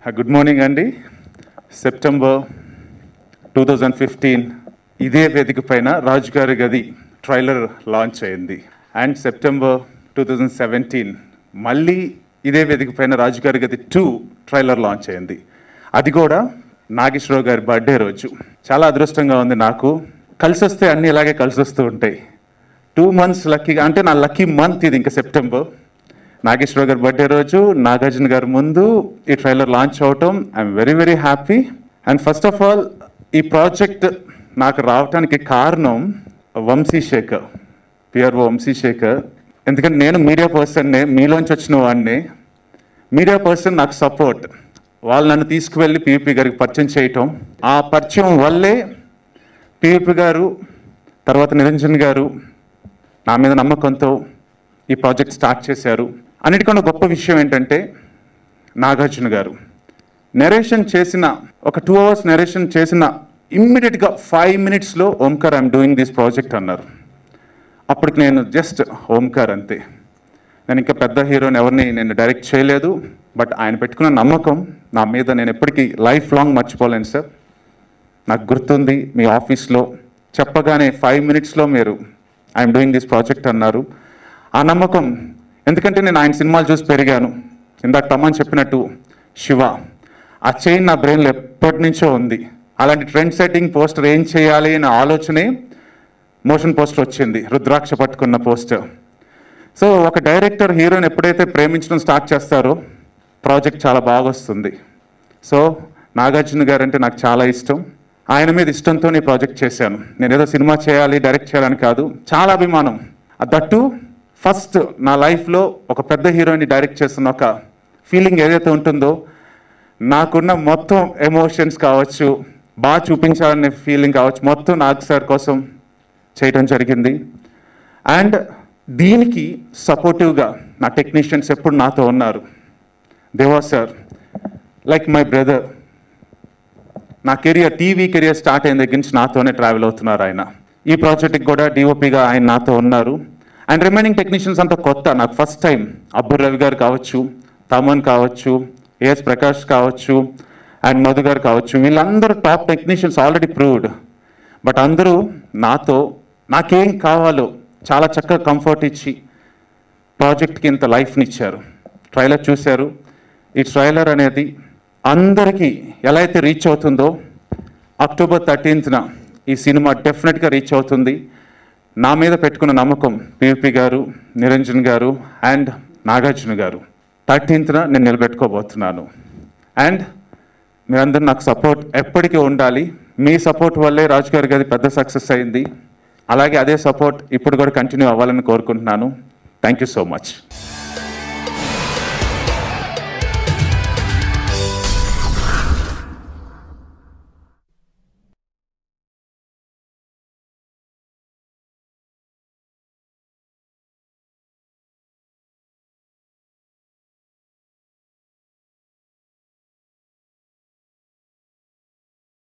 good morning అండి September two thousand fifteen ఇదే వేదిక పైన రాజు గారి గది ట్రైలర్ లాంచ్ అయింది and September two thousand seventeen మళ్ళీ ఇదే వేదిక పైన రాజు గారి గది టూ ట్రైలర్ లాంచ్ అయింది అది కూడా నాగేశ్వరరావు గారి బర్త్డే రోజు చాలా అదృష్టంగా ఉంది నాకు కలిసి వస్తే అన్నీ ఇలాగే కలిసి వస్తూ ఉంటాయి టూ మంత్స్ లక్కీగా అంటే నా లక్కీ మంత్ ఇది ఇంకా సెప్టెంబర్ నాగేశ్వరరావు గారి బర్త్డే రోజు నాగార్జున గారి ముందు ఈ ట్రైలర్ లాంచ్ అవటం I'm very very happy and first of all ఈ ప్రాజెక్ట్ నాకు రావటానికి కారణం వంశీశేఖర్ పిఆర్ వంశీశేఖర్ ఎందుకంటే నేను మీడియా పర్సన్నే మీలోంచి వచ్చిన వాడిని మీడియా పర్సన్ నాకు సపోర్ట్ వాళ్ళు నన్ను తీసుకువెళ్ళి పివిపి గారికి పరిచయం చేయటం ఆ పరిచయం వల్లే పివిపి గారు తర్వాత నిరంజన్ గారు నా మీద నమ్మకంతో ఈ ప్రాజెక్ట్ స్టార్ట్ చేశారు అన్నిటికన్నా గొప్ప విషయం ఏంటంటే నాగార్జున గారు నెరేషన్ చేసిన ఒక టూ అవర్స్ నెరేషన్ చేసిన ఇమ్మీడియట్గా ఫైవ్ మినిట్స్లో Omkar I'm doing this project అన్నారు అప్పటికి నేను జస్ట్ ఓంకార్ అంతే నేను ఇంకా పెద్ద హీరోని ఎవరిని నేను డైరెక్ట్ చేయలేదు బట్ ఆయన పెట్టుకున్న నమ్మకం నా మీద నేను ఎప్పటికీ లైఫ్ లాంగ్ మర్చిపోలేను సార్ నాకు గుర్తుంది మీ ఆఫీస్లో చెప్పగానే ఫైవ్ మినిట్స్లో మీరు ఐఎమ్ డూయింగ్ దిస్ ప్రాజెక్ట్ అన్నారు ఆ నమ్మకం ఎందుకంటే నేను ఆయన సినిమాలు చూసి పెరిగాను ఇందాక తమ్మని చెప్పినట్టు శివ ఆ చైన్ నా బ్రెయిన్లో ఎప్పటి నుంచో ఉంది అలాంటి ట్రెండ్ సెట్టింగ్ పోస్టర్ ఏం చేయాలి అనే ఆలోచనే మోషన్ పోస్టర్ వచ్చింది రుద్రాక్ష పట్టుకున్న పోస్టర్ సో ఒక డైరెక్టర్ హీరోని ఎప్పుడైతే ప్రేమించడం స్టార్ట్ చేస్తారో ప్రాజెక్ట్ చాలా బాగా వస్తుంది సో నాగార్జున గారు అంటే నాకు చాలా ఇష్టం ఆయన మీద ఇష్టంతో ఈ ప్రాజెక్ట్ చేశాను నేను ఏదో సినిమా చేయాలి డైరెక్ట్ చేయాలని కాదు చాలా అభిమానం దట్టు ఫస్ట్ నా లైఫ్లో ఒక పెద్ద హీరోని డైరెక్ట్ చేస్తున్న ఒక ఫీలింగ్ ఏదైతే ఉంటుందో నాకున్న మొత్తం ఎమోషన్స్ కావచ్చు బాగా చూపించాలనే ఫీలింగ్ కావచ్చు మొత్తం నాగ్ సార్ కోసం చేయడం జరిగింది అండ్ దీనికి సపోర్టివ్గా నా టెక్నీషియన్స్ ఎప్పుడు నాతో ఉన్నారు Deva sir like my brother నా కెరియర్ టీవీ కెరియర్ స్టార్ట్ అయిన దగ్గర నుంచి నాతోనే ట్రావెల్ అవుతున్నారు ఆయన ఈ ప్రాజెక్ట్కి కూడా డిఓపిగా ఆయన నాతో ఉన్నారు అండ్ రిమైనింగ్ టెక్నీషియన్స్ అంతా కొత్త నాకు ఫస్ట్ టైం అబ్బుర్ రవి గారు కావచ్చు తమన్ కావచ్చు ఏఎస్ ప్రకాష్ కావచ్చు అండ్ మధు గారు కావచ్చు వీళ్ళందరూ top technicians already proved but అందరూ నాతో నాకేం కావాలో చాలా చక్కగా కంఫర్ట్ ఇచ్చి ప్రాజెక్ట్కి ఇంత లైఫ్ని ఇచ్చారు ట్రైలర్ చూశారు ఈ ట్రైలర్ అనేది అందరికీ ఎలా అయితే రీచ్ అవుతుందో అక్టోబర్ థర్టీన్త్న ఈ సినిమా డెఫినెట్గా రీచ్ అవుతుంది నా మీద పెట్టుకున్న నమ్మకం పివిపి గారు నిరంజన్ గారు అండ్ నాగార్జున గారు థర్టీన్త్న నేను నిలబెట్టుకోబోతున్నాను అండ్ మీరందరూ నాకు సపోర్ట్ ఎప్పటికీ ఉండాలి మీ సపోర్ట్ వల్లే రాజు గారి గది పెద్ద సక్సెస్ అయింది అలాగే అదే సపోర్ట్ ఇప్పుడు కూడా కంటిన్యూ అవ్వాలని కోరుకుంటున్నాను థ్యాంక్ యూ సో మచ్